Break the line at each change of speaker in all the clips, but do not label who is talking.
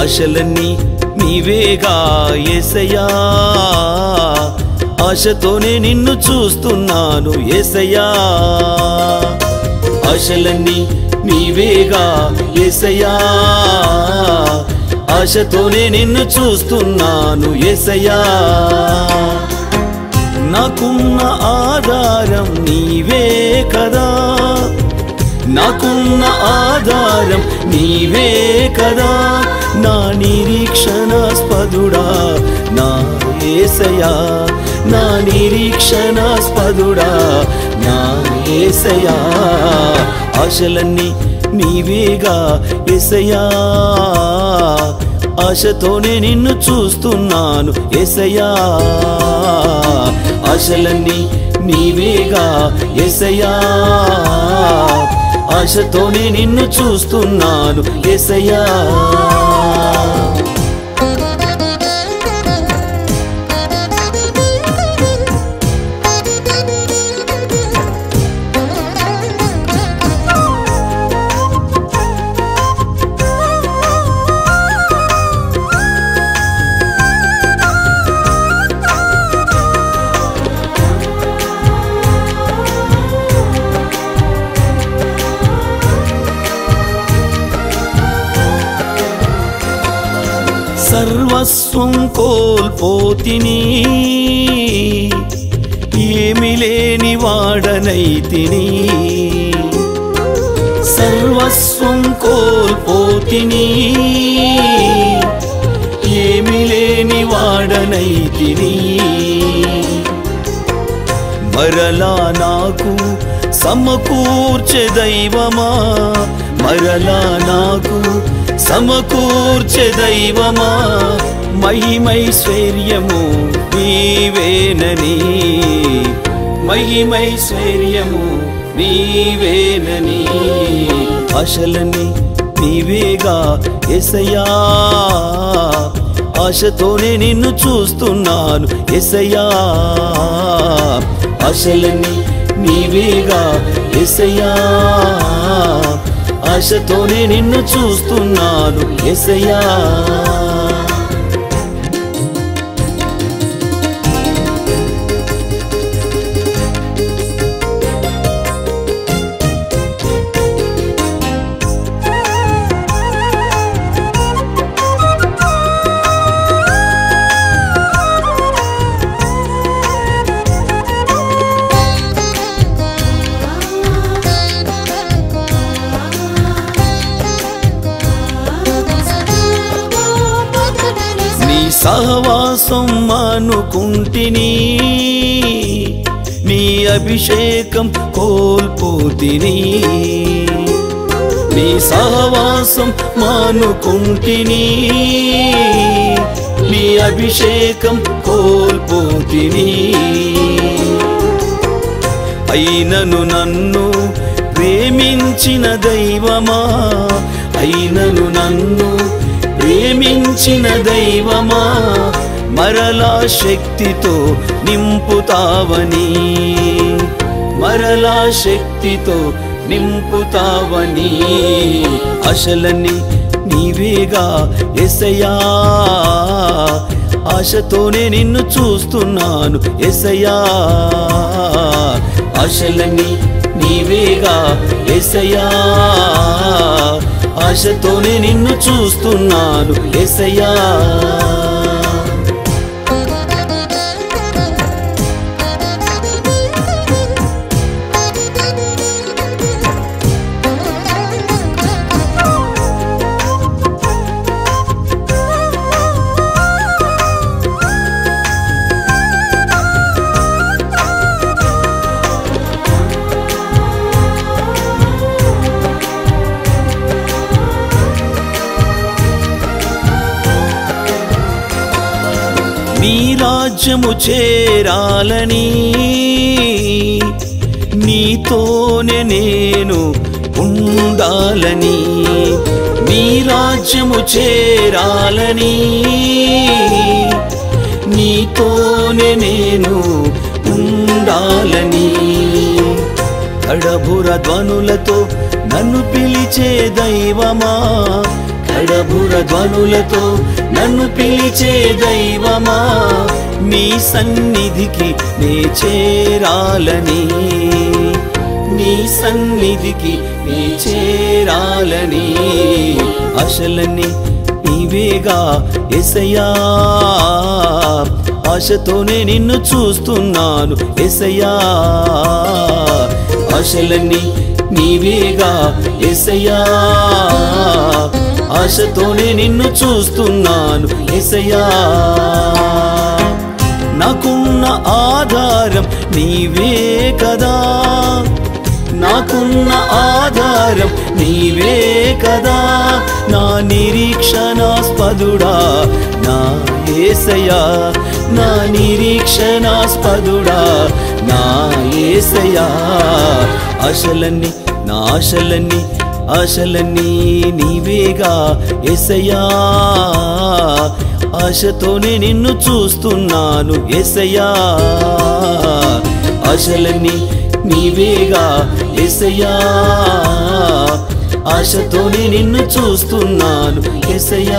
ఆశలన్నీ నీవేగా ఏసయ్యా ఆశతోనే నిన్ను చూస్తున్నాను ఏసయ్యా ఆశలన్నీ నీవేగా ఏసయ్యా ఆశతోనే నిన్ను చూస్తున్నాను ఏసయ్యా నాకున్న ఆధారం నీవే కదా నాకున్న ఆధారం నీవే కదా నా నిరీక్షణాస్పదుడా నా ఏసయా నా నిరీక్షణాస్పదుడా నా ఏసయా ఆశలన్నీ నీవేగా ఏసయా ఆశతోనే నిన్ను చూస్తున్నాను ఏసయ్యా ఆశలన్నీ నీవేగా ఏసయ్యా ఆశతోనే నిన్ను చూస్తున్నాను ఏసయ్యా సర్వస్వం కోల్పోతిని ఏమి లేని వాడనైతిని సర్వస్వం కోల్పోతిని ఏమి లేని వాడనైతిని మరలా నాకు సమకూర్చె దైవమా మరలా నాకు సమకూర్చె దైవమా మహిమైశ్వర్యము నీవేనని మహిమైశ్వర్యము నీవేనని ఆశలని నీవేగా ఎసయా ఆశతోనే నిన్ను చూస్తున్నాను ఎసయా ఆశలని నీవేగా ఎసయా ఆశతోనే నిన్ను చూస్తున్నాను ఎసయా నీ సహవాసం అనుకుంటిని నీ అభిషేకం కోల్పోతిని నీ సహవాసం మానుకుంటిని నీ అభిషేకం కోల్పోతిని అయినను నన్ను ప్రేమించిన దైవమా అయినను నన్ను ప్రేమించిన దైవమా మరలా శక్తితో నింపుతావని మరలా శక్తితో నింపుతావని అశలని నీవేగా ఎసయా ఆశతోనే నిన్ను చూస్తున్నాను ఎసయా ఆశలని నీవేగా ఎసయా ఆశతోనే నిన్ను చూస్తున్నాను ఎసయా నీ రాజ్యము చేరాలని నీతోనే నేను ఉండాలని నీ రాజ్యము చేరాలని నీతోనే నేను ఉండాలని కడబుర ధ్వనులతో నన్ను పిలిచే దైవమా తడబుర ధ్వనులతో నన్ను పిలిచే దైవమా నీ సన్నిధికి నే చేరాలని నీ సన్నిధికి నీ చేరాలని ఆశలన్నీ నీవేగా ఎసయ్యా ఆశతోనే నిన్ను చూస్తున్నాను ఎసయ్యా ఆశలన్నీ నీవేగా ఎసయ్యా ఆశతోనే నిన్ను చూస్తున్నాను ఎసయ్యా నాకున్న ఆధారం నీవే కదా నాకున్న ఆధారం నీవే కదా నా నిరీక్షణాస్పదుడా నా ఏసయా నా నిరీక్షణాస్పదుడా నా ఏసయా ఆశలన్నీ నా ఆశలన్నీ ఆశలన్నీ నీవేగా ఎసయా ఆశతోనే నిన్ను చూస్తున్నాను ఎసయా ఆశలన్నీ నీవేగా ఎసయా ఆశతోనే నిన్ను చూస్తున్నాను ఎసయా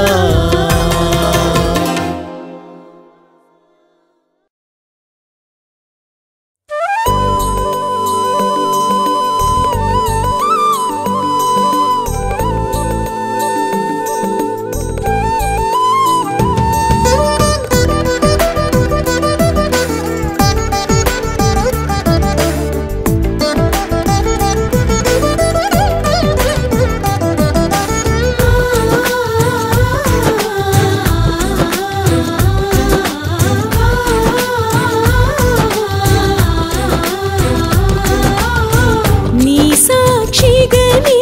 నీ సాక్షిగని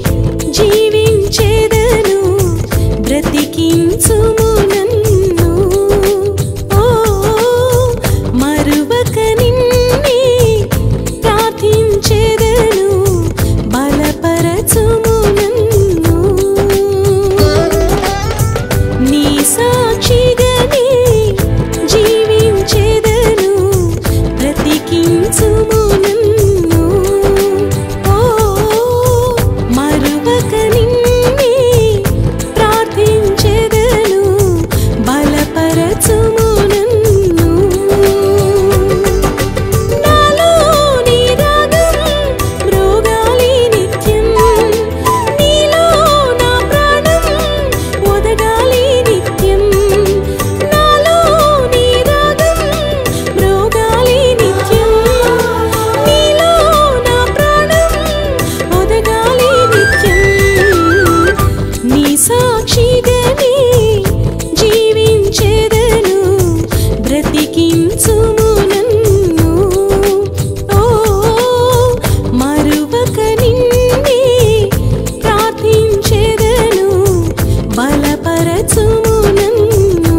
జీవించేదను బ్రతికించుము నన్ను ఓ మరువక నిన్నే ప్రార్థించేదను బలపరచుము నన్ను నీ సాక్షిగని జీవించేదను బ్రతికించుము నన్ను ఓ మరువక నిన్నే ప్రార్థించెదను బలపరచుము నన్ను నాలో నీ రాగం మృగాలి నిత్యం నీలో నా ప్రాణం ఒదగాలి నిత్యం నాలో నీ రాగం మృగాలి నిత్యం నీలో నా ప్రాణం ఒదగాలి నిత్యం నీ సాక్షిగని జీవించేదను బ్రతికించుము నన్ను ఓ మరువక నిన్నే ప్రార్థించేదను బలపరచుము నన్ను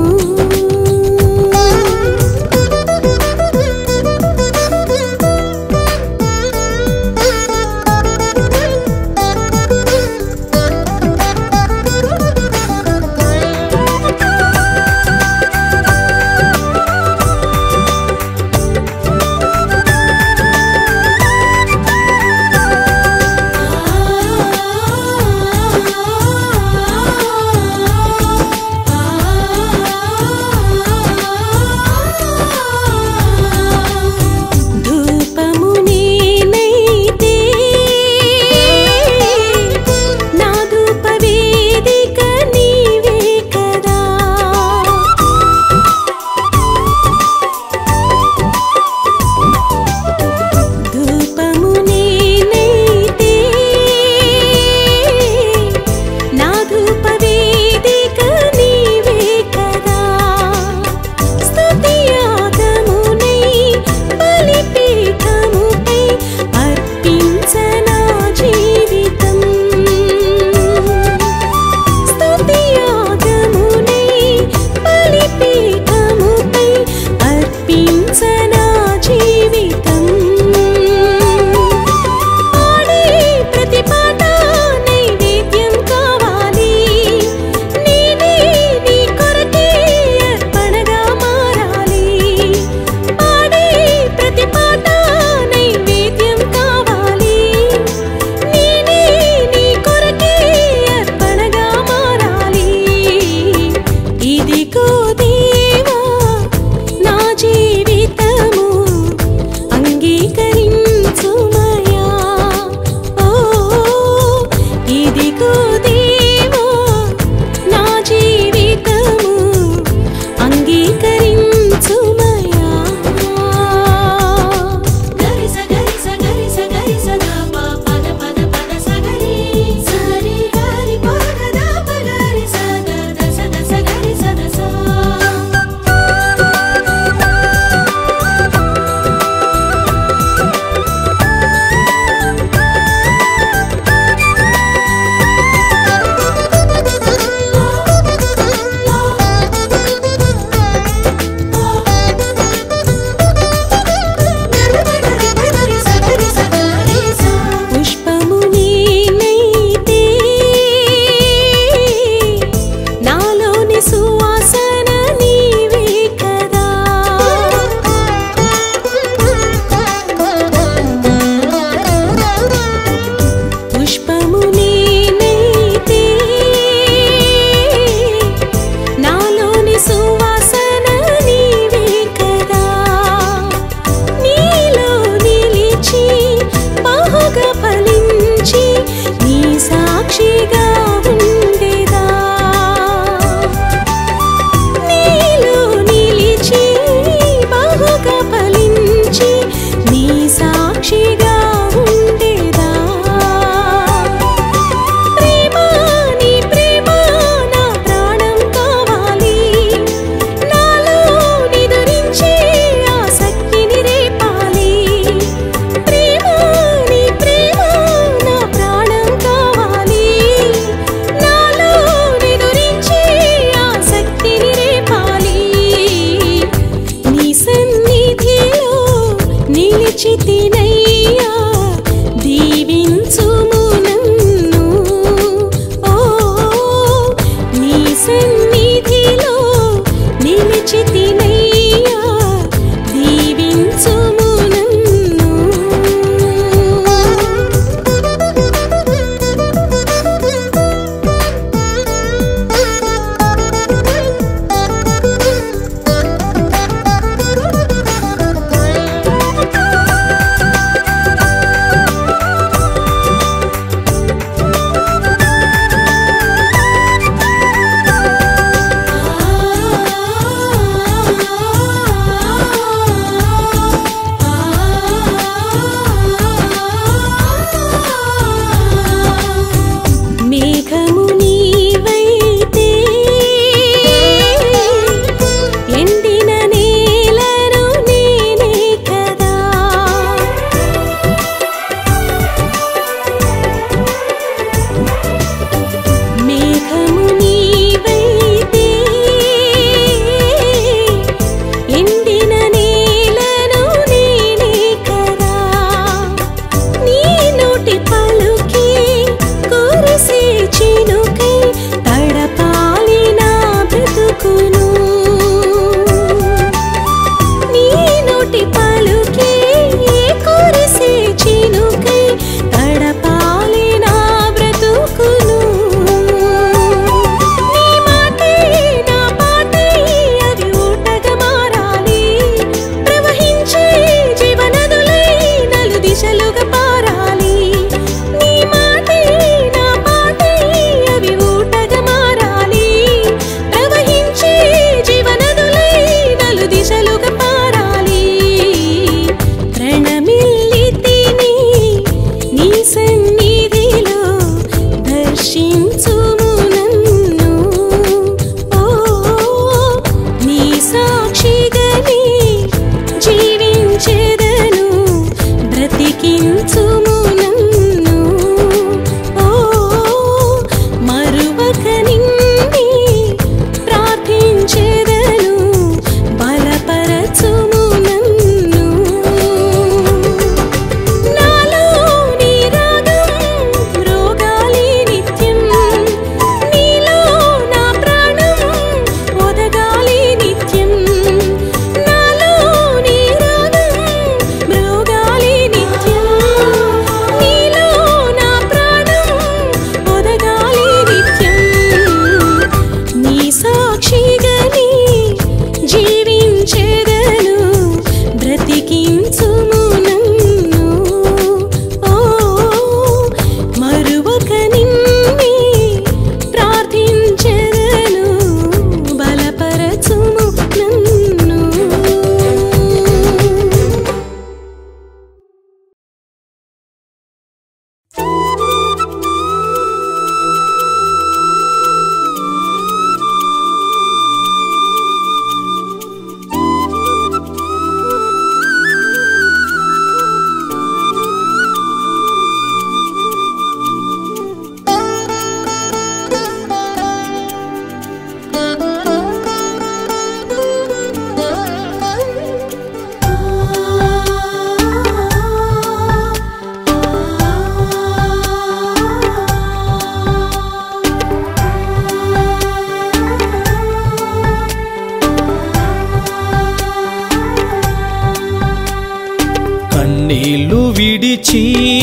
కన్నీళ్ళు విడిచి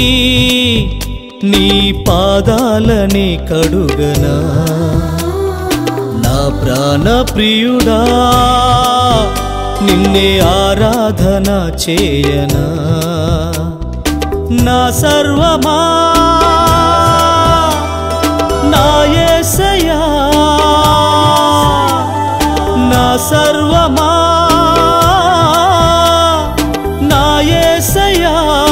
నీ పాదాలని కడుగనా నా ప్రాణ ప్రియుడా నిన్నే ఆరాధన చేయనా నా సర్వమా నా యేసయ్యా నా సర్వమా నా యేసయ్యా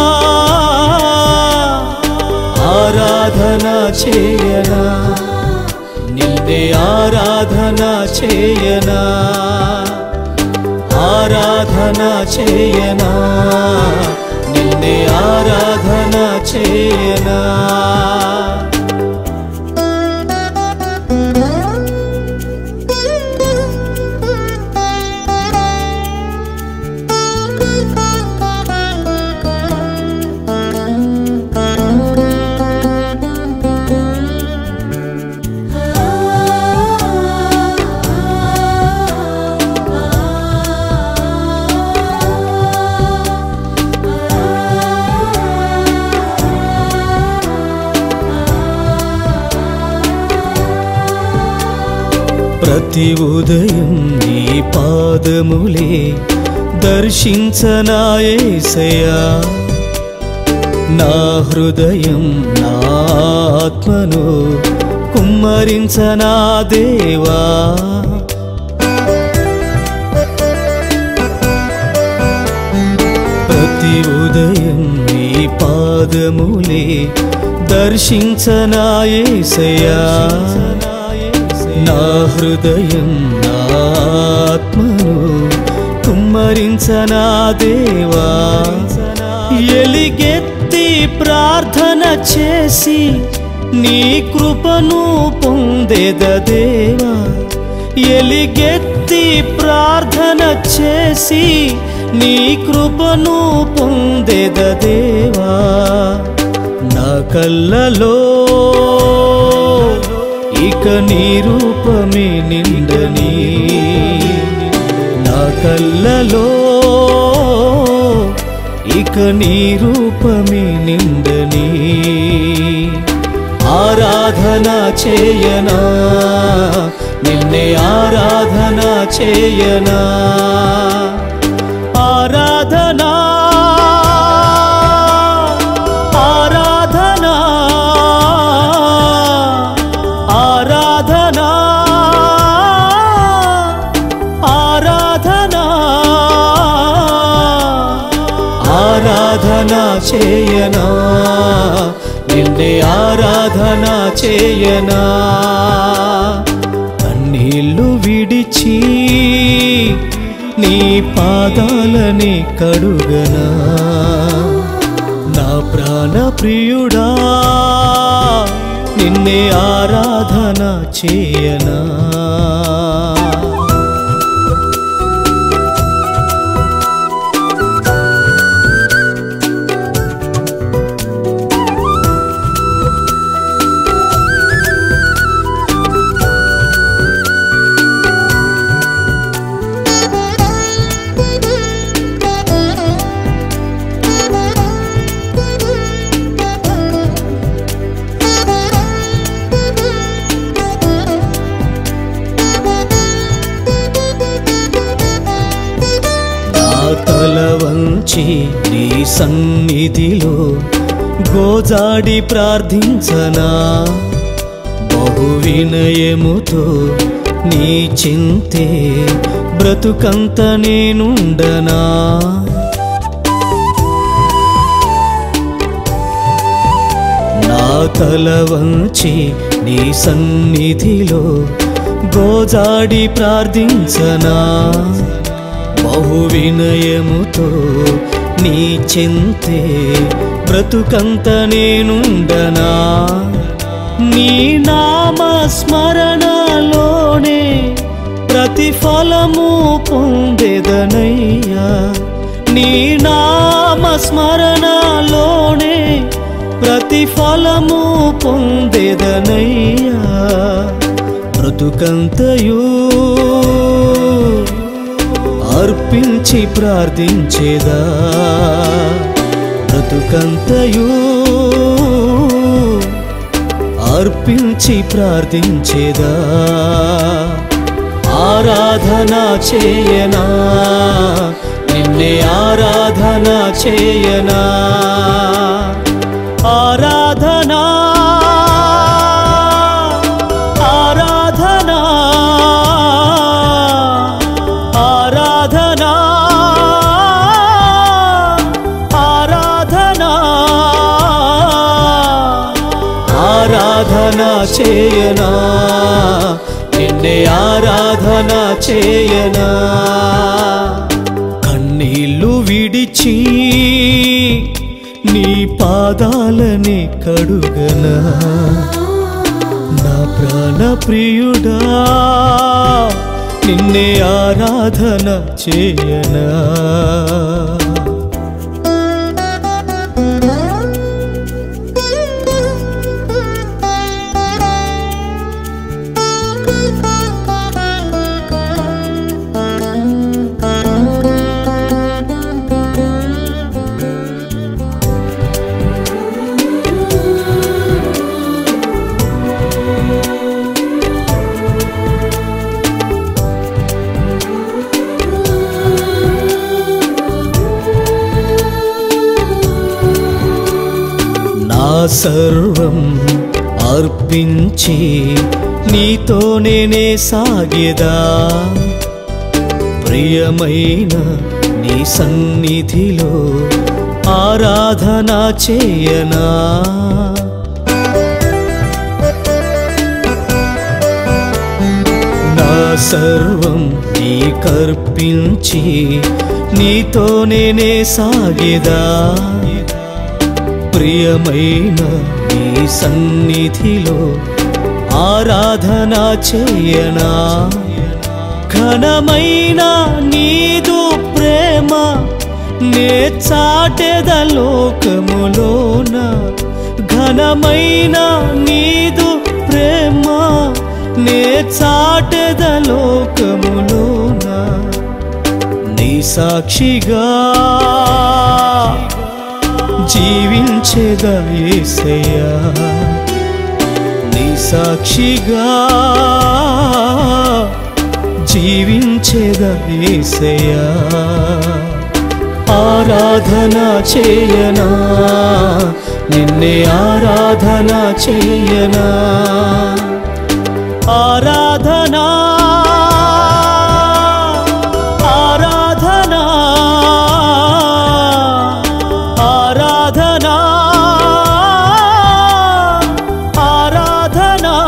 ఆరాధన చేయనా నిన్నే ఆరాధన చేయనా ఆరాధన చేయనా నిన్నే ఆరాధన చేయనా ప్రతి ఉదయం నీ పాదములే దర్శించనాయేసయా నా హృదయం నా ఆత్మను కుమ్మరించనా దేవా ప్రతి ఉదయం నీ పాదములే దర్శించనాయేసయా నా హృదయం నా ఆత్మను కుమ్మరించనా దేవా ఎలిగెత్తి ప్రార్థన చేసి నీ కృపను పొందేద దేవా ఎలిగెత్తి ప్రార్థన చేసి నీ కృపను పొందేద దేవా నా కళ్ళలో ఇక నీ రూపమే నిండని నా కళ్ళలో ఇక నీ రూపమే నిండని ఆరాధన చేయనా నిన్నే ఆరాధన చేయనా ఆరాధనా ఆరాధనా ఆరాధనా ఆరాధనా ఆరాధన చేయనా నిన్నే ఆరాధన చేయనా కన్నీళ్ళు విడిచి నీ పాదాలని కడుగనా నా ప్రాణ ప్రియుడా నిన్నే ఆరాధన చేయనా నా తల వంచి నీ సన్నిధిలో గోజాడి ప్రార్థించనా బహు వినయముతో నీ చింతే బ్రతుకంత నేనుండనా నా తల వంచి నీ సన్నిధిలో గోజాడి ప్రార్థించనా బహు వినయముతో నీ చింతే బ్రతుకంత నేనుండనా నీ నామ స్మరణలోనే ప్రతిఫలము పొందెదనయ్యా నీ నామ స్మరణలోనే ప్రతిఫలము పొందెదనయ్యా బ్రతుకంతయు అర్పించి ప్రార్థించేదా బ్రతుకంతయు అర్పించి ప్రార్థించేదా ఆరాధన చేయనా నిన్నే ఆరాధన చేయనా ఆరాధనా ఆరాధనా ఆరాధనా ఆరాధనా ఆరాధన చేయనా నిన్నే ఆరాధన చేయనా కన్నీళ్ళు విడిచి నీ పాదాలని కడుగనా నా ప్రాణ ప్రియుడా నిన్నే ఆరాధన చేయనా నా సర్వం అర్పించి నీతో నేనే సాగేదా ప్రియమైన నీ సన్నిధిలో ఆరాధన చేయనా నా సర్వం నీ కర్పించి నీతో నేనే సాగేదా ప్రియమైన నీ సన్నిధిలో ఆరాధన చేయనా ఘనమైన నీదు ప్రేమ నే చాటెద లోకములోన ఘనమైన నీదు ప్రేమ నే చాటెద లోకములోన నీ సాక్షిగా జీవించేదా యేసయ్యా నీ సాక్షిగా జీవించేదా యేసయ్యా ఆరాధన చేయనా నిన్నే ఆరాధన చేయనా ఆరాధనా ఆరాధనా ఆరాధనా ఆరాధనా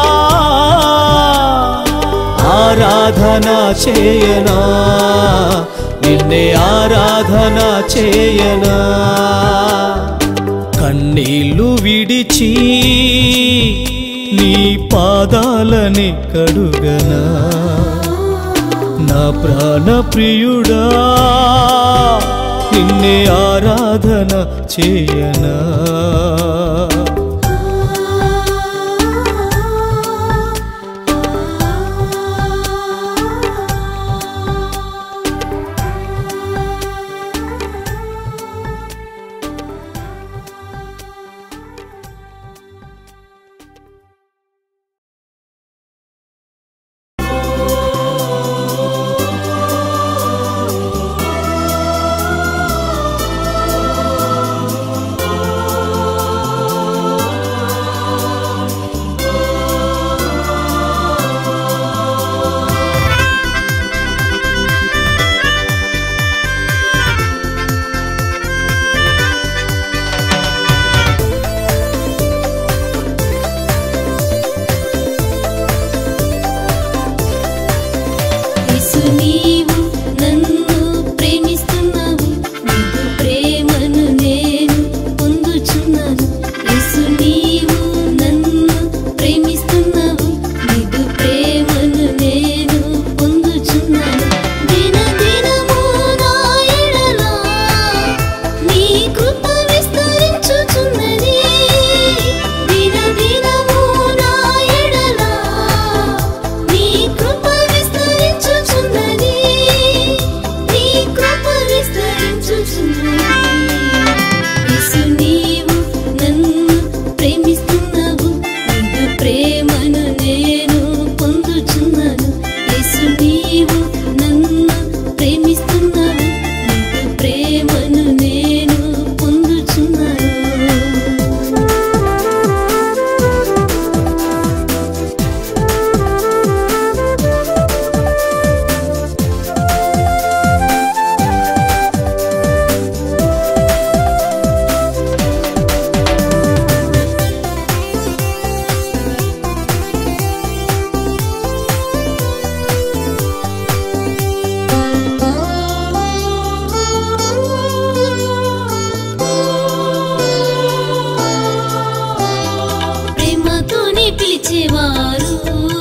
ఆరాధన చేయనా నిన్నే ఆరాధన చేయనా కన్నీళ్ళు విడిచి నీ పాదాలని కడుగనా నా ప్రాణ ప్రియుడా నిన్నే ఆరాధన చేయనా
ఆ నీవు నన్ను ప్రేమిస్తున్నావు నీకు ప్రేమను నేను పొందుచున్నాను ప్రేమతోనే పిలిచేవారు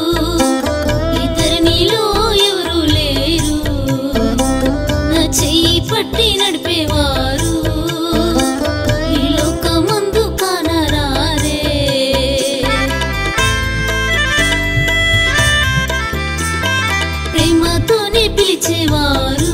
ఇతరునిలో ఎవరు లేరు నా చెయ్యి పట్టి నడిపేవారు ఈ లోకమందు కానరారే ప్రేమతోనే పిలిచేవారు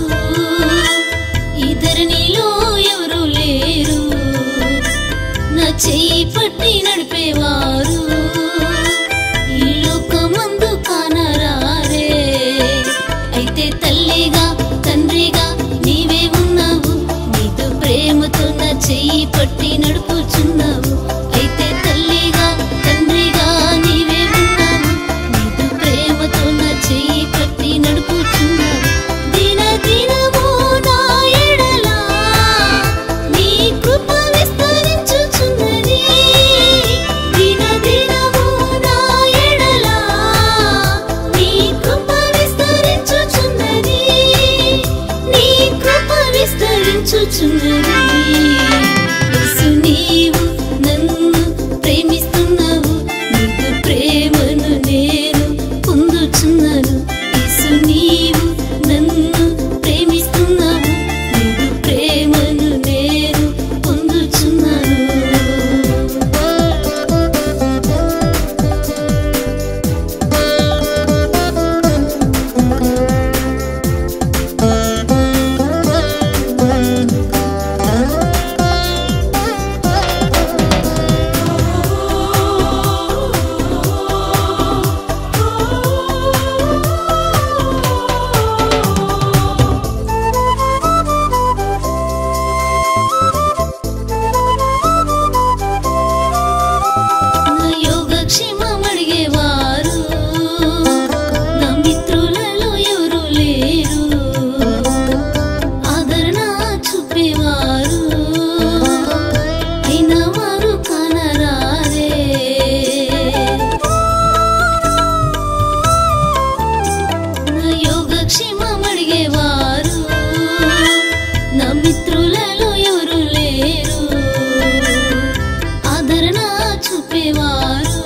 ఇతరునిలో ఎవరు లేరు నా చెయ్యి పట్టి నడిపేవారు ఈ లోకమందు కానరారే అయితే తల్లిగా తండ్రిగా నీవే ఉన్నావు నీతో ప్రేమతో నా చెయ్యి పట్టి నడుపుచున్నావు అయితే తల్లిగా తండ్రిగా నీవే ఉన్నావు నీతో ప్రేమతో నా చెయ్యి పట్టి నడుపుచున్నావు దిన దినము నా ఎడలా నీ కృప విస్తరించుచున్నది దిన దినము నా ఎడలా నీ కృప విస్తరించుచున్నది నీ కృప విస్తరించుచున్నది యేసు నీవు నన్ను ప్రేమిస్తున్నావు నీకు ప్రేమను నేను పొందుచున్నాను యేసు నీవు నన్ను ప్రేమిస్తున్నావు నీకు ప్రేమను నేను పొందుచున్నాను నా యోగక్షేమం అడిగేవారు నా మిత్రులలో ఎవరు లేరు ఆదరణ చూపేవారు అయినా వారు కానరారే నా యోగక్షేమం అడిగేవారు నా మిత్రులలో ఎవరు లేరు ఆదరణ చూపేవారు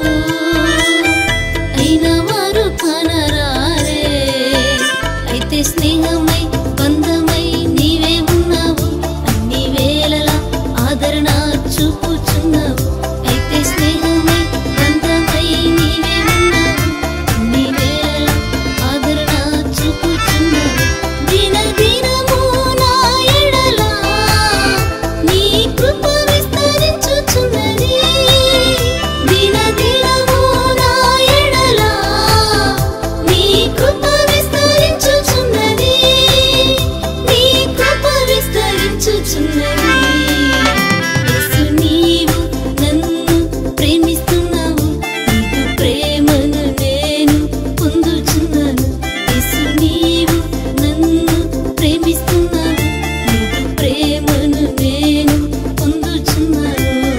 అయినా వారు కనరారే అయితే స్నేహమై బంధమై నీవే ఉన్నావు అన్ని వేళలా ఆదరణ చూపుచున్నావు అయితే స్నేహమై బంధమై నీవే ఉన్నావు అన్ని వేళలా ఆదరణ చూపుచున్నావు దిన దినము నా ఎడలా నీ కృప విస్తరించుచున్నది దిన దినము నా ఎడలా నీ కృప విస్తరించుచున్నది నీ కృప విస్తరించుచున్నది యేసు నీవు నన్ను ప్రేమిస్తున్నావు నీకు ప్రేమను నేను పొందుచున్నాను యేసు నీవు నన్ను ప్రేమిస్తున్నావు నీకు ప్రేమను నేను పొందుచున్నాను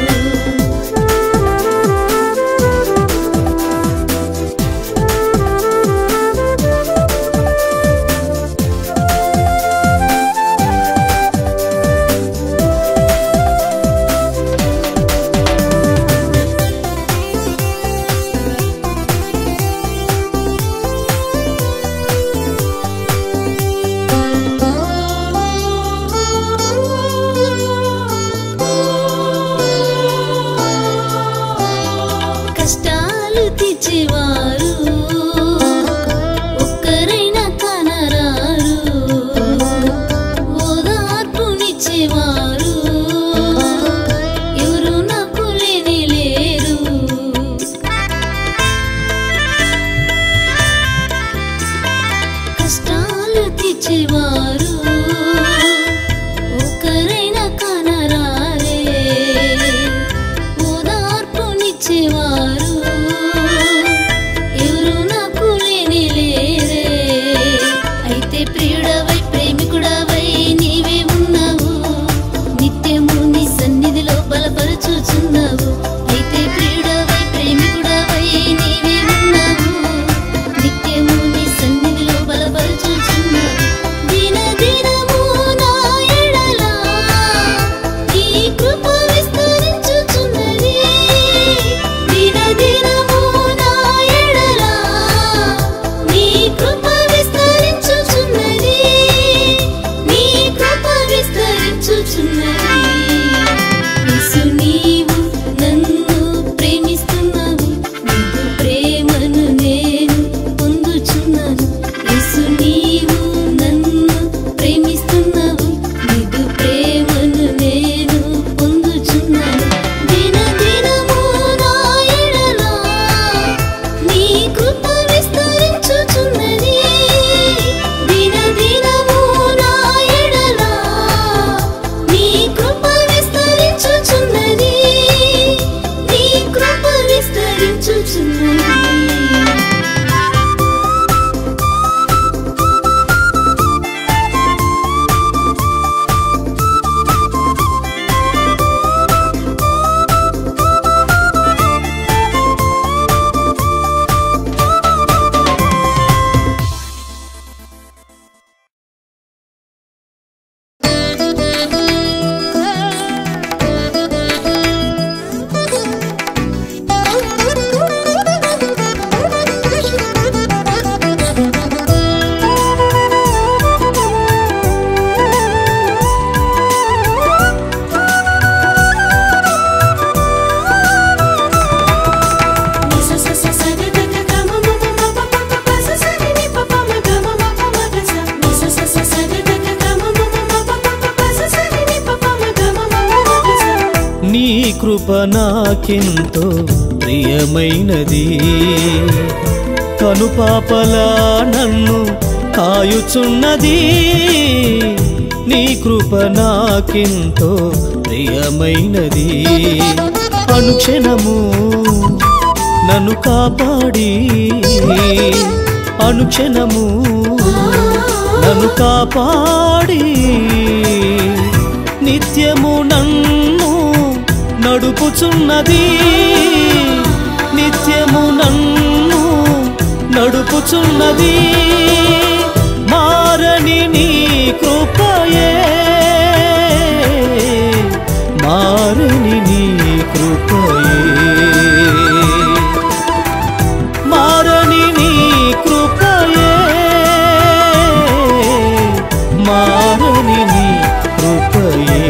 కష్టాలు తెచ్చేవారు ఒక్కరైనా కనరారు ఓదార్పునిచ్చేవారు ఎవరు నాకు లేని లేరు కష్ట
కృప నాకెంతో ప్రియమైనది కనుపాపలా నన్ను కాయుచున్నది నీ కృప నాకెంతో ప్రియమైనది అనుక్షణము నన్ను కాపాడి అనుక్షణము నన్ను కాపాడి నిత్యము నన్ను నడుపుచున్నది నిత్యము నన్ను నడుపుచున్నది మారని నీ కృపయే మారని నీ కృపయే మారని నీ కృపయే మారని నీ కృపయే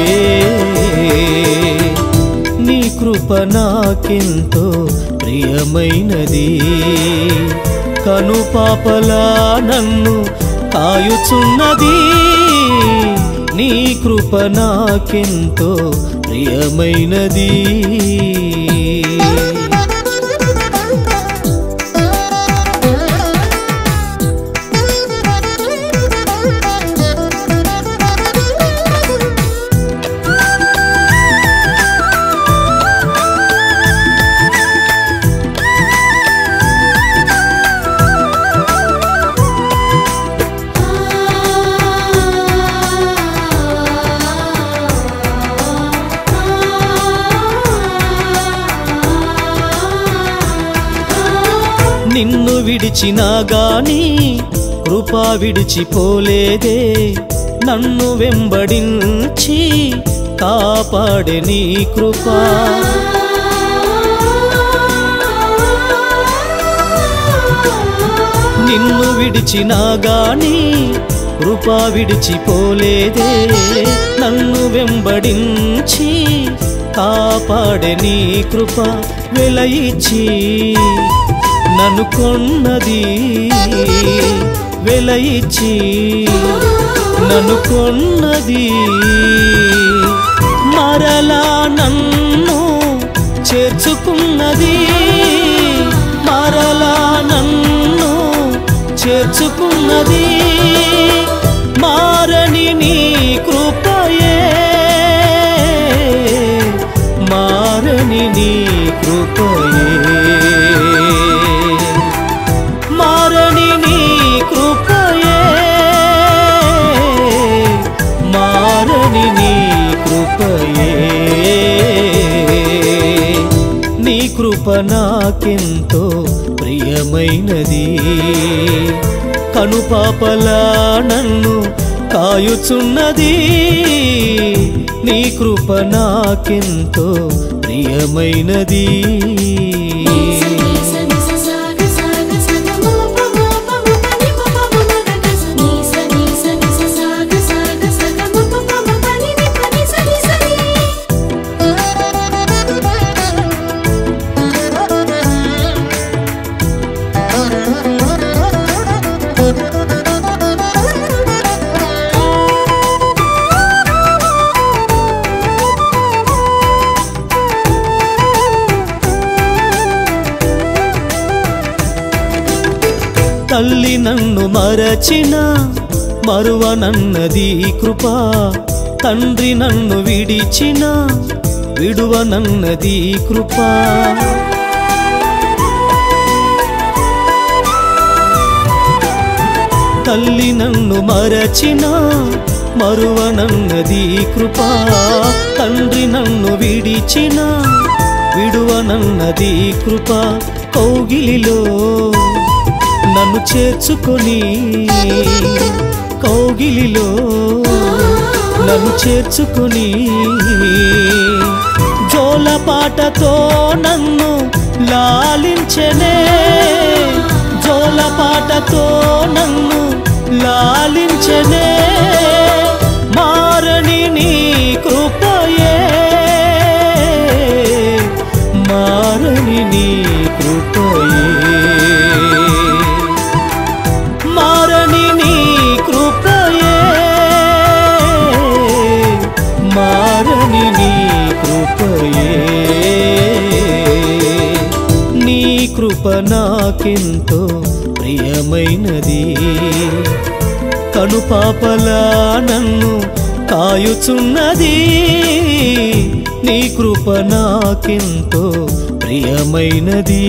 నీ కృప నాకెంతో ప్రియమైనది కనుపాపలా నన్ను కాయుచున్నది నీ కృప నాకెంతో ప్రియమైనది నిన్ను విడిచినా గాని కృపా విడిచిపోలేదే నన్ను వెంబడించి కాపాడే నీ కృపా నిన్ను విడిచినా గాని కృపా విడిచిపోలేదే నన్ను వెంబడించి కాపాడే నీ కృప వెలయిచి నన్ను కొన్నది వెలయిచి నన్ను కొన్నది మరలా నన్ను చేర్చుకున్నది మరలా నన్ను చేర్చుకున్నది మారని నీ కృపయే మారని నీ కృపయే మారని నీ కృపయే మారని నీ కృపయే నీ కృప నాకెంతో ప్రియమైనది కనుపాపలా నన్ను కాయుచున్నది నీ కృప నాకెంతో ప్రియమైనది తల్లి నన్ను మరచిన మరువనన్నది కృపా తండ్రి నన్ను విడిచిన విడువనన్నది కృపా తల్లి నన్ను మరచిన మరువనన్నది కృపా తండ్రి నన్ను విడిచిన విడువనన్నది కృప కౌగిలిలో నన్ను చేర్చుకొని కౌగిలిలో నన్ను చేర్చుకొని జోలపాటతో నన్ను లాలించనే జోలపాటతో నన్ను లాలించనే మారని నీ కృపయే మారని నీ కృపయే మారని నీ కృపయే మారని నీ కృపయే నాకెంతో ప్రియమైనది కనుపాపలా నన్ను కాయుచున్నది నీ కృప నాకెంతో ప్రియమైనది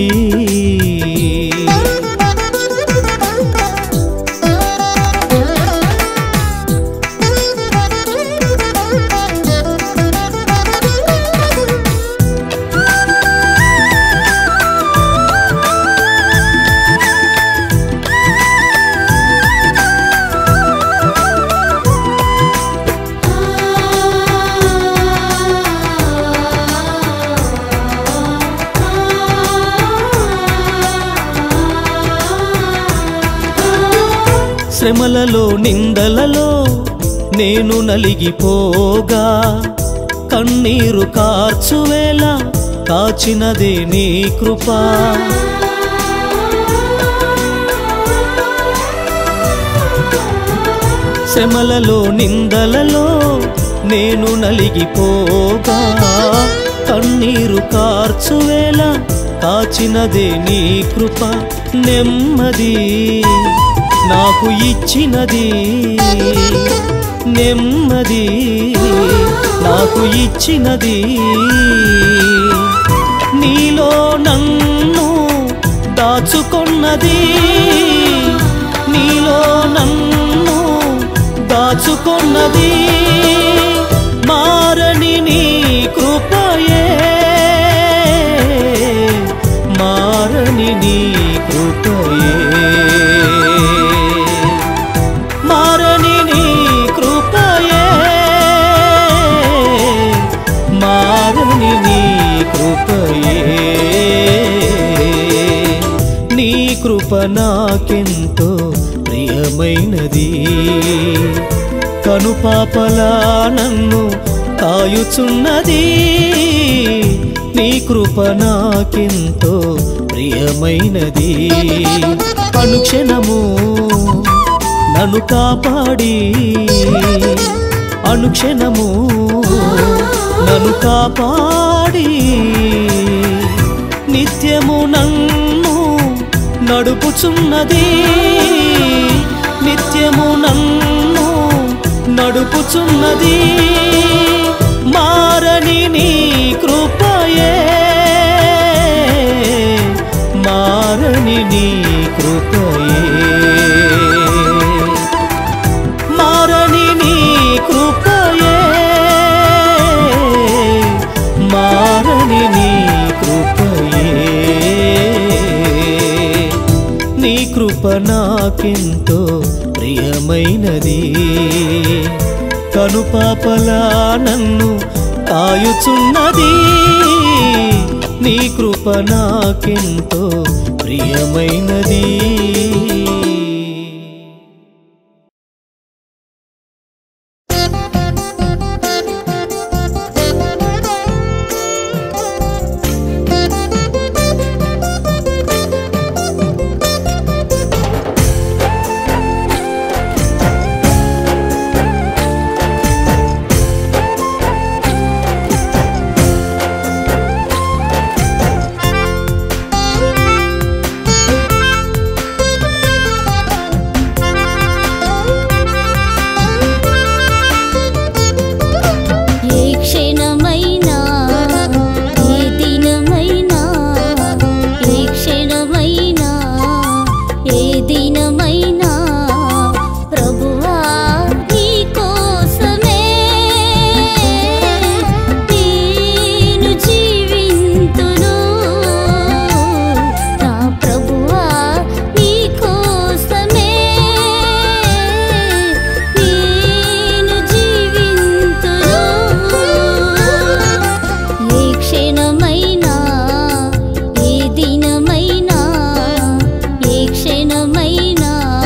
శ్రమలలో నిందలలో నేను నలిగిపోగా కన్నీరు కార్చువేళ కాచినదే నీ కృపా శ్రమలలో నిందలలో నేను నలిగిపోగా కన్నీరు కార్చువేళ కాచినదే నీ కృప నెమ్మది నాకు ఇచ్చినది నెమ్మది నాకు ఇచ్చినది నీలో నన్ను దాచుకొన్నది నీలో నన్ను దాచుకొన్నది మారని నీ కృపయే మారని నీ కృపయే మారని నీ కృపయే మారని నీ కృపయే నీ కృప నాకెంతో ప్రియమైనది కనుపాపలా నన్ను కాయుచున్నది నీ కృప నాకెంతో ప్రియమైనది అనుక్షణము నన్ను కాపాడి అనుక్షణము నన్ను కాపాడి నిత్యము నన్ను నడుపుచున్నది నిత్యము నన్ను నడుపుచున్నది మారని నీ కృపయే మారని నీ కృపయే మారని నీ కృపయే మారని నీ కృపయే నీ కృప నాకెంతో ప్రియమైనది కనుపాపలా నన్ను కాయుచున్నది నీ కృప నాకెంతో ప్రియమైనది
ఏ క్షణమైనా ఏ దినమైనా ఏ క్షణమైనా ఏ దినమైనా ప్రభువా నీ కోసమే నేను జీవింతును నా ప్రభువా నీ కోసమే నేను జీవింతును ఏ క్షణమైనా ఏ దినమైనా ఏ క్షణమైనా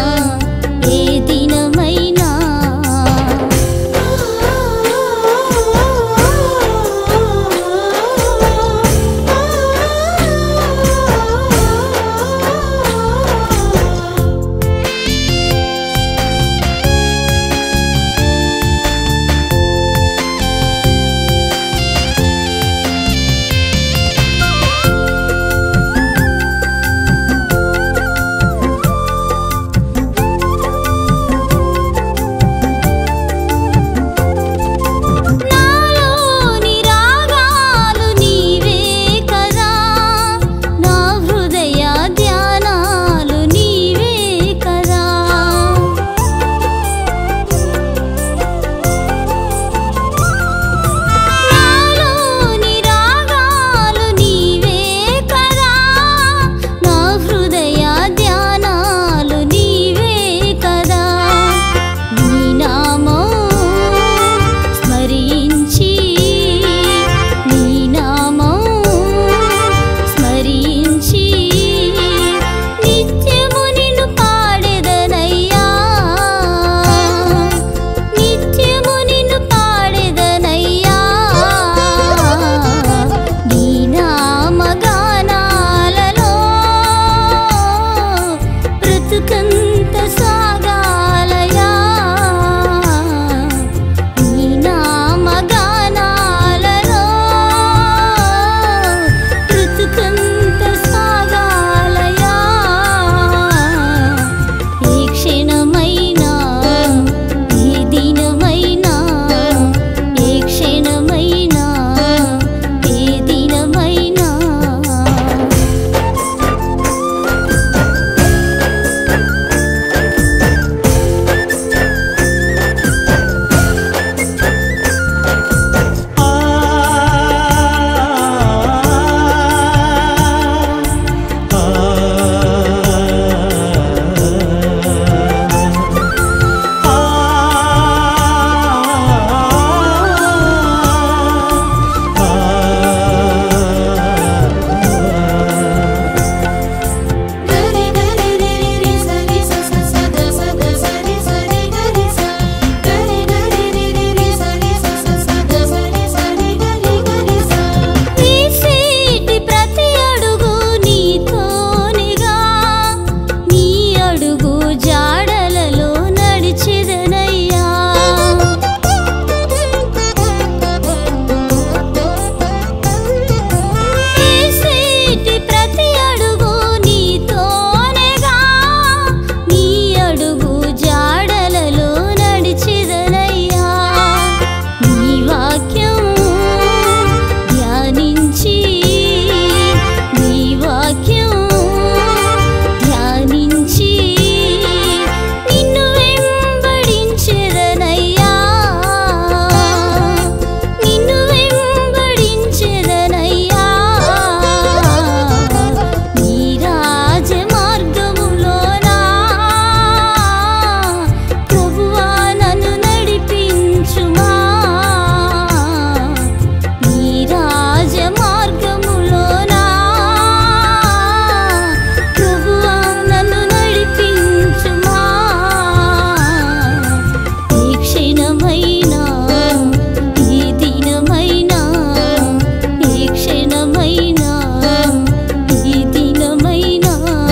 సాగాలయా నీ నామగానాలలో బ్రతుకంత సాగాలయా ఈ క్షణమైనా ఈ దినమైనా ఏ క్షణమైనా ఏ దినమైనా
గరి గరి రి రి సరి స స స ద స ద సరి సరి గరి స గరి గరి రి రి రి సరి స స స ద సరి సరి గరి గరి స
తీసేటి ప్రతి అడుగు నీతోనిగా నీ అడుగు జాడలలో నడిచెదనయ్యా తీసేటి ప్రతి అడుగు నీతోనిగా నీ అడుగు జాడలలో నడిచెదనయ్యా నీ వాక్యం ధ్యానించి నీ వాక్యం ధ్యానించి నిన్ను వెంబడించెదనయ్యా నిన్ను వెంబడించెదనయ్యా నీ రాజ మార్గములోనా ప్రభువా నన్ను నడిపించుమా నీ రాజ మార్గములోనా ప్రభువా నన్ను నడిపించుమా ఈ క్షణమైనా ఈ దినమైనా ఈ క్షణమైనా ఈ దినమైనా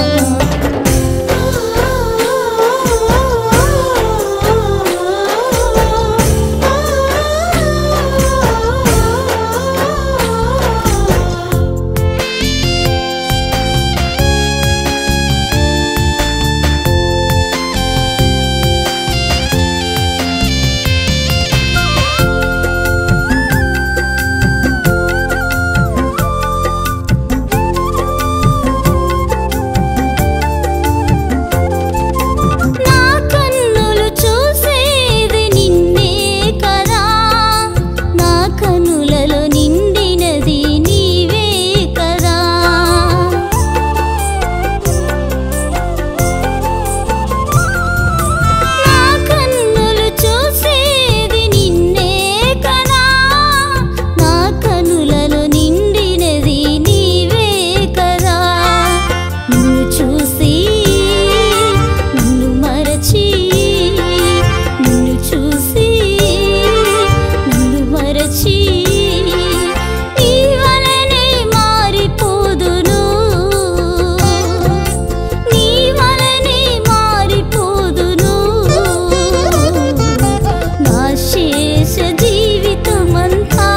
నా కన్నులు చూసేది నిన్నే కదా నా కన్నులలో నిండినది నీవే కదా నా కన్నులు చూసేది నిన్నే కదా నా కన్నులలో నిండినది నీవే కదా నిన్ను చూసి నిన్ను మరచి నిన్ను చూసి నిన్ను మరచి నీ వలనే మారిపోదును నీ వలనే మారిపోదును నా శేష జీవితమంతా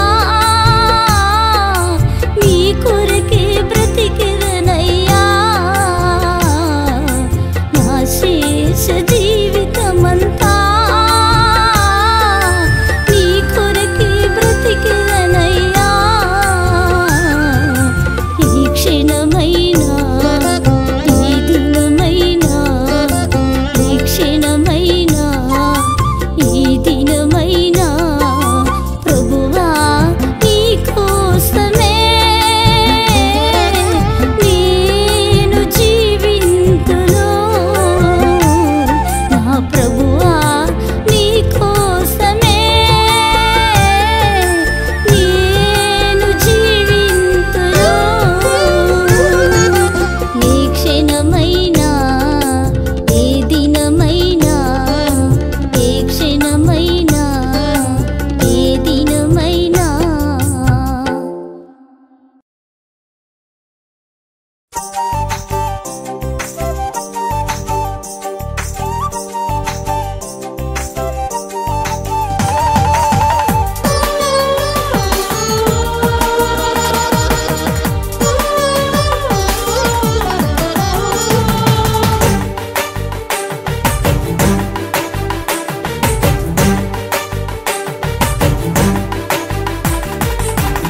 నీ కొరకే బ్రతికిదనయ్యా నా శేష జీవితమంతా నీ కొరకే బ్రతికిదనయ్యా ఈ క్షణమైనా ఈ దినమైనా ఈ క్షణమైనా ఈ దినమైనా ప్రభువా నీ కోసమే నేను జీవింతును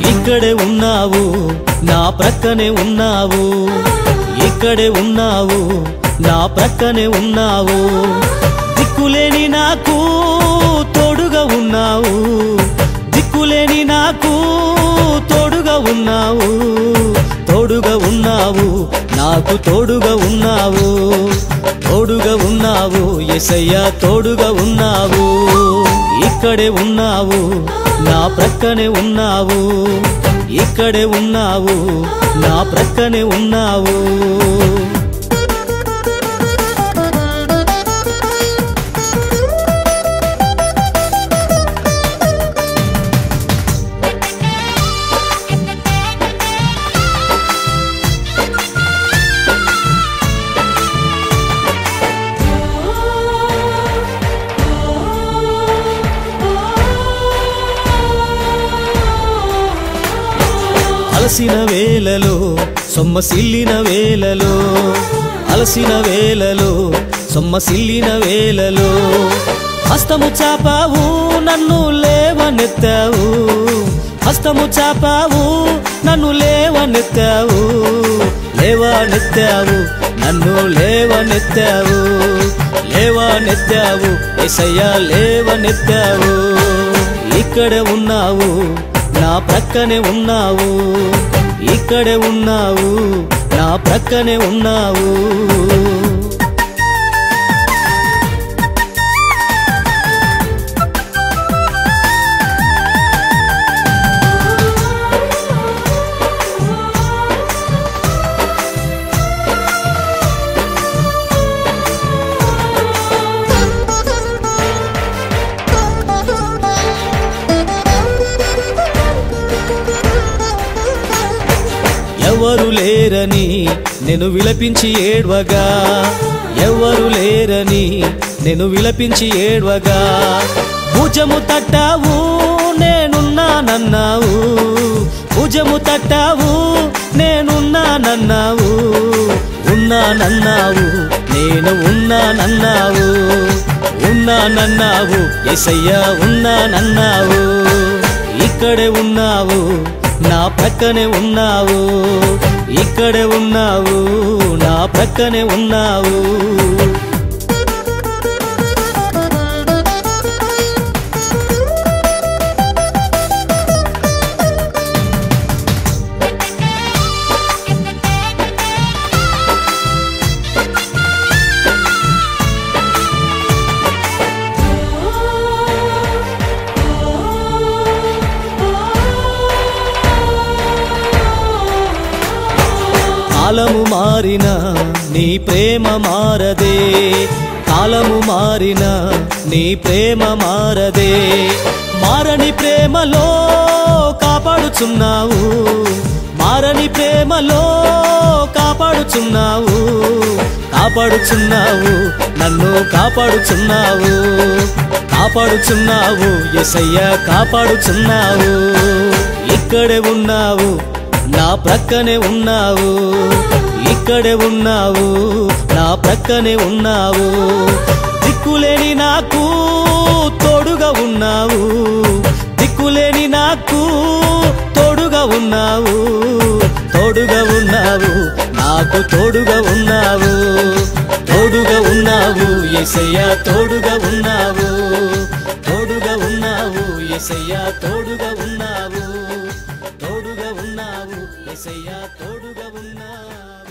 ఇక్కడే ఉన్నావు నా ప్రక్కనే ఉన్నావు ఇక్కడే ఉన్నావు నా ప్రక్కనే ఉన్నావు దిక్కులేని నాకు తోడుగా ఉన్నావు దిక్కులేని నాకు తోడుగా ఉన్నావు తోడుగా ఉన్నావు నాకు తోడుగా ఉన్నావు తోడుగా ఉన్నావు ఎసయ్యా తోడుగా ఉన్నావు ఇక్కడే ఉన్నావు నా ప్రక్కనే ఉన్నావు ఇక్కడే ఉన్నావు నా ప్రక్కనే ఉన్నావు అలసిన వేలలో సొమ్మసిల్లిన వేలలో అలసిన వేలలో సొమ్మసిల్లిన వేలలో హస్తము చాపావు నన్ను లేవనెత్తావు హస్తము చాపావు నన్ను లేవనెత్తావు లేవనెత్తావు నన్ను లేవనెత్తావు లేవనెత్తావు ఎసయ్యా లేవనెత్తావు ఇక్కడే ఉన్నావు నా ప్రక్కనే ఉన్నావు ఇక్కడే ఉన్నావు నా ప్రక్కనే ఉన్నావు ఎవరు లేరని నేను విలపించి ఏడ్వగా ఎవరు లేరని నేను విలపించి ఏడ్వగా భుజము తట్టావు నేనున్నానన్నావు భుజము తట్టావు నేనున్నానన్నావు ఉన్నానన్నావు నేను ఉన్నానన్నావు ఉన్నానన్నావు ఎసయ్యా ఉన్నానన్నావు ఇక్కడే ఉన్నావు నా ప్రక్కనే ఉన్నావు ఇక్కడే ఉన్నావు నా ప్రక్కనే ఉన్నావు కాలము మారిన నీ ప్రేమ మారదే కాలము మారిన నీ ప్రేమ మారదే మారని ప్రేమలో కాపాడుచున్నావు మారని ప్రేమలో కాపాడుచున్నావు కాపాడుచున్నావు నన్ను కాపాడుచున్నావు కాపాడుచున్నావు ఎసయ్య కాపాడుచున్నావు ఇక్కడే ఉన్నావు నా ప్రక్కనే ఉన్నావు ఇక్కడే ఉన్నావు నా ప్రక్కనే ఉన్నావు దిక్కులేని నాకు తోడుగా ఉన్నావు దిక్కులేని నాకు తోడుగా ఉన్నావు తోడుగా ఉన్నావు నాకు తోడుగా ఉన్నావు తోడుగా ఉన్నావు ఎసయ్య తోడుగా ఉన్నావు తోడుగా ఉన్నావు ఎసయ్య తోడుగా ఉన్నావు తోడుగా ఉన్నావు ఎసయ్య తోడుగా ఉన్నావు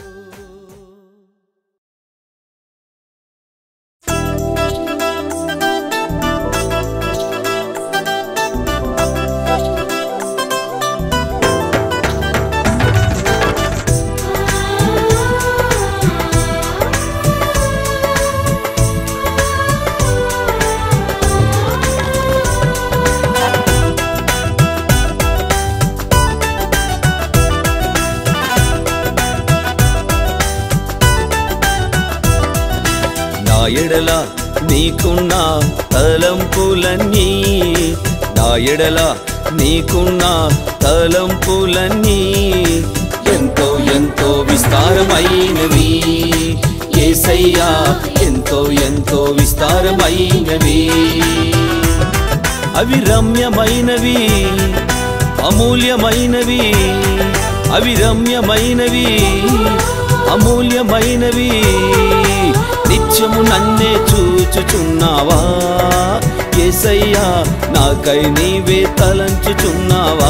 నా ఎడల నీకున్న తలంపులన్నీ నా ఎడల నీకున్న తలంపులన్నీ ఎంతో ఎంతో విస్తారమైనవి ఏసయ్యా ఎంతో ఎంతో విస్తారమైనవి అవి రమ్యమైనవి అమూల్యమైనవి అవి రమ్యమైనవి అమూల్యమైనవి నిత్యము నన్నే చూచుచున్నావా ఏసయ్యా నాకై నీవే తలంచుచున్నావా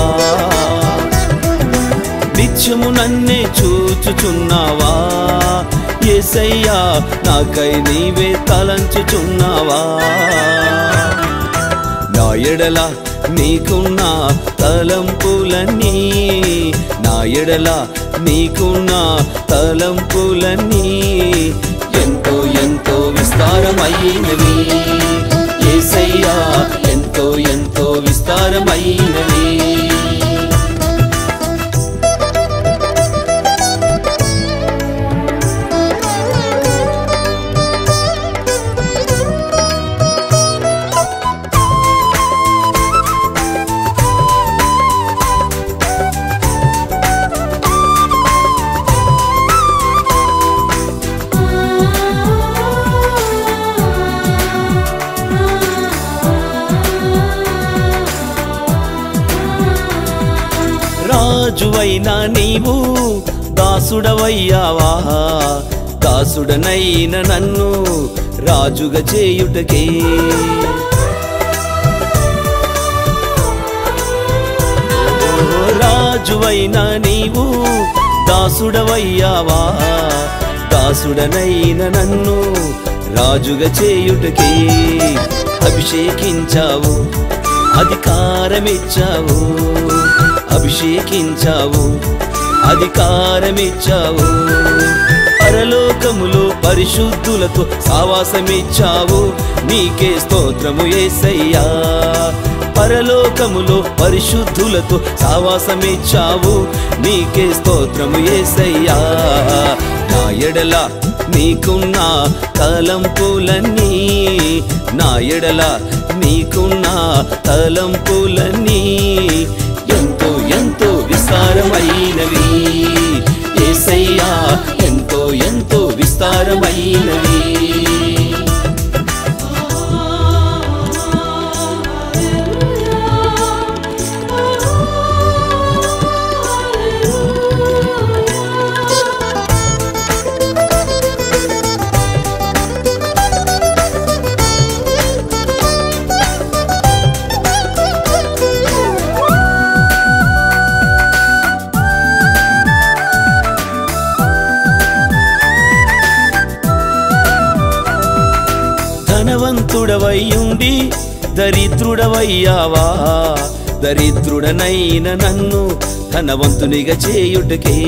నిత్యము నన్నే చూచుచున్నావా ఏసయ్యా నాకై నీవే తలంచుచున్నావా నా ఎడల నీకున్న తలంపులన్నీ నా ఎడల నీకున్న తలంపులన్నీ ఎంతో ఎంతో విస్తారమైనవి ఏసయ్యా ఎంతో ఎంతో విస్తారమైనవి రాజువైన నీవు దాసుడవయ్యావా దాసుడనైన నన్ను రాజుగా చేయుటకే ఓ రాజువైన నీవు దాసుడవయ్యావా దాసుడనైన నన్ను రాజుగా చేయుటకే అభిషేకించావు అధికారమిచ్చావు అభిషేకించావు అధికారమిచ్చావు పరలోకములో పరిశుద్ధులతో సావాసమిచ్చావు నీకే స్తోత్రము ఏసయ్యా పరలోకములో పరిశుద్ధులతో సావాసమిచ్చావు నీకే స్తోత్రము ఏసయ్యా నా ఎడల నీకున్న తలంపులన్నీ నా ఎడల నీకున్న తలంపులన్నీ ఎంతో ఎంతో విస్తారమైనవి ఏసయ్యా ఎంతో ఎంతో విస్తారమైనవి ధనవంతుడవయ్యుండి దరిద్రుడవయ్యావా దరిద్రుడనైన నన్ను ధనవంతునిగా చేయుటకే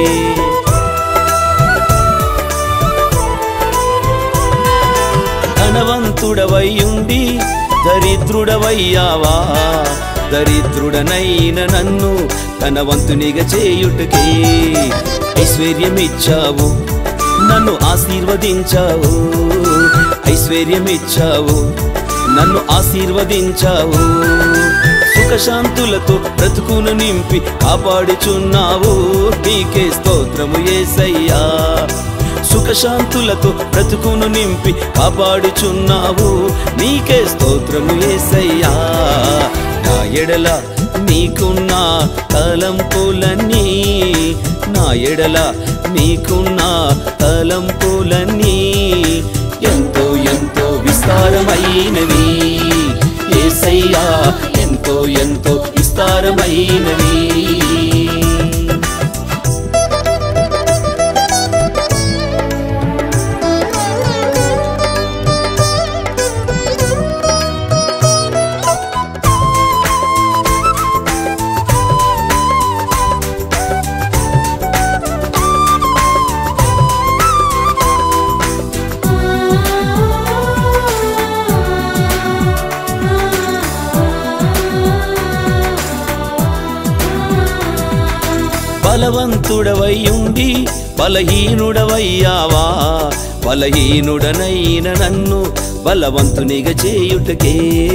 ధనవంతుడవయ్యుండి దరిద్రుడవయ్యావా దరిద్రుడనైన నన్ను ధనవంతునిగా చేయుటకే ఐశ్వర్యమిచ్చావు నన్ను ఆశీర్వదించావు ఐశ్వర్యమిచ్చావు నన్ను ఆశీర్వదించావు సుఖశాంతులతో బ్రతుకును నింపి కాపాడుచున్నావు నీకే స్తోత్రము ఏసయ్యా సుఖశాంతులతో బ్రతుకును నింపి కాపాడుచున్నావు నీకే స్తోత్రము ఏసయ్యా నా ఎడల నీకున్న తలంపులన్నీ నా ఎడల నీకున్న తలంపులన్నీ ఎంతో ఎంతో విస్తారమైనవి ఏసయ్యా ఎంతో ఎంతో విస్తారమైనవి బలవంతుడవయ్యుండి బలహీనుడవయ్యావా బలహీనుడనైన నన్ను బలవంతునిగా చేయుటకే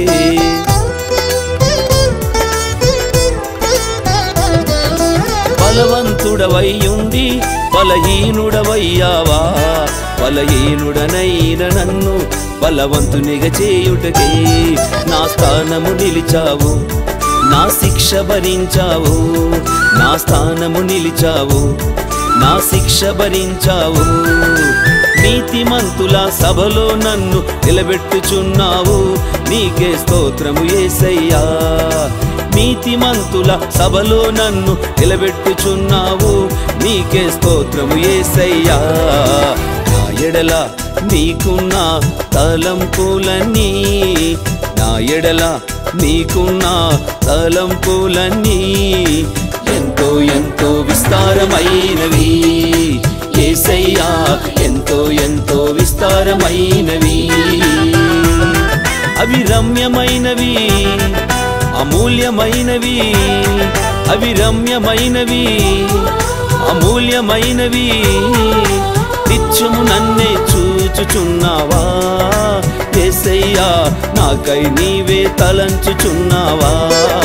బలవంతుడవయ్యుండి బలహీనుడవయ్యావా బలహీనుడనైన నన్ను బలవంతునిగా చేయుటకే నా స్థానము నిలిచావు నా శిక్ష భరించావు నా స్థానము నిలిచావు నా శిక్ష భరించావు నీతిమంతుల సభలో నన్ను నిలబెట్టుచున్నావు నీకే స్తోత్రము ఏసయ్యా నీతిమంతుల సభలో నన్ను నిలబెట్టుచున్నావు నీకే స్తోత్రము ఏసయ్యా నా ఎడల నీకున్న తలంపులన్నీ నా ఎడల నీకున్న తలంపులన్నీ ఎంతో ఎంతో విస్తారమైనవి ఏసయ్యా ఎంతో ఎంతో విస్తారమైనవి అవి రమ్యమైనవి అమూల్యమైనవి అవి రమ్యమైనవి అమూల్యమైనవి నిత్యము నన్నే చూచుచున్నావా ఏసయ్యా నాకై నీవే తలంచుచున్నావా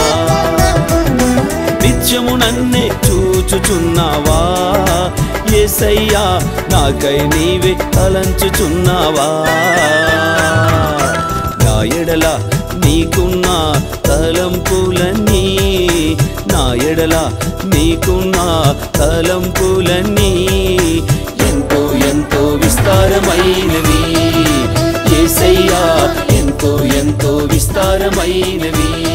నిత్యము నన్నే చూచుచున్నావా ఏసయ్యా నాకై నీవే తలంచుచున్నావా నా ఎడల నీకున్న తలంపులన్నీ నా ఎడల నీకున్న తలంపులన్నీ ఎంతో ఎంతో విస్తారమైనవి ఏసయ్యా ఎంతో ఎంతో విస్తారమైనవి